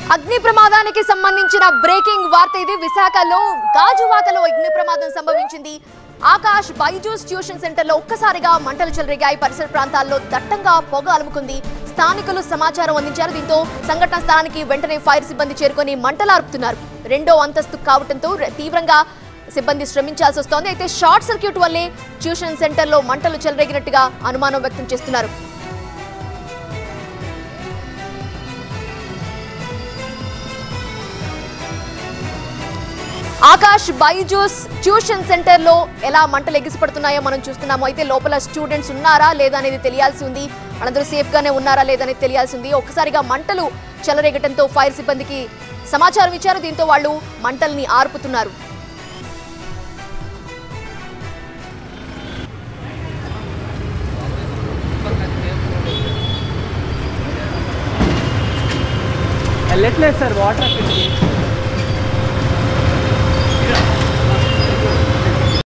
అగ్ని ప్రమాదానికి సంబంధించిన బ్రేకింగ్ వార్త ఇది విశాఖలో గాజువాకలో అగ్ని ప్రమాదం సంభవించింది ఆకాష్ బైజూస్ ట్యూషన్ సెంటర్ లో ఒక్కసారిగా మంటలు చెలరేగాయి పరిసర ప్రాంతాల్లో దట్టంగా పొగ అలుముకుంది స్థానికులు సమాచారం అందించారు దీంతో సంఘటన స్థలానికి వెంటనే ఫైర్ సిబ్బంది చేరుకొని మంటలార్పుతున్నారు రెండో అంతస్తు కావడంతో రె- తీవ్రంగా సిబ్బంది శ్రమించాల్సి వస్తోంది అయితే షార్ట్ సర్క్యూట్ వల్లే ట్యూషన్ సెంటర్ లో మంటలు చెలరేగినట్టుగా అనుమానం వ్యక్తం చేస్తున్నారు ఆకాష్ బైజూస్ ట్యూషన్ సెంటర్ లో ఎలా మంటలు ఎగిసిపడుతున్నాయో మనం చూస్తున్నాము అయితే లోపల స్టూడెంట్స్ ఉన్నారా లేదా అనేది తెలియాల్సి ఉంది వాళ్ళందరూ సేఫ్ గానే ఉన్నారా లేదా అనేది తెలియాల్సి ఉంది ఒక్కసారిగా మంటలు చెలరేగటంతో ఫైర్ సిబ్బందికి సమాచారం ఇచ్చారు దీంతో వాళ్ళు మంటల్ని ఆర్పుతున్నారు వెళ్ళట్లేదు సార్ వాటర్ అక్కడ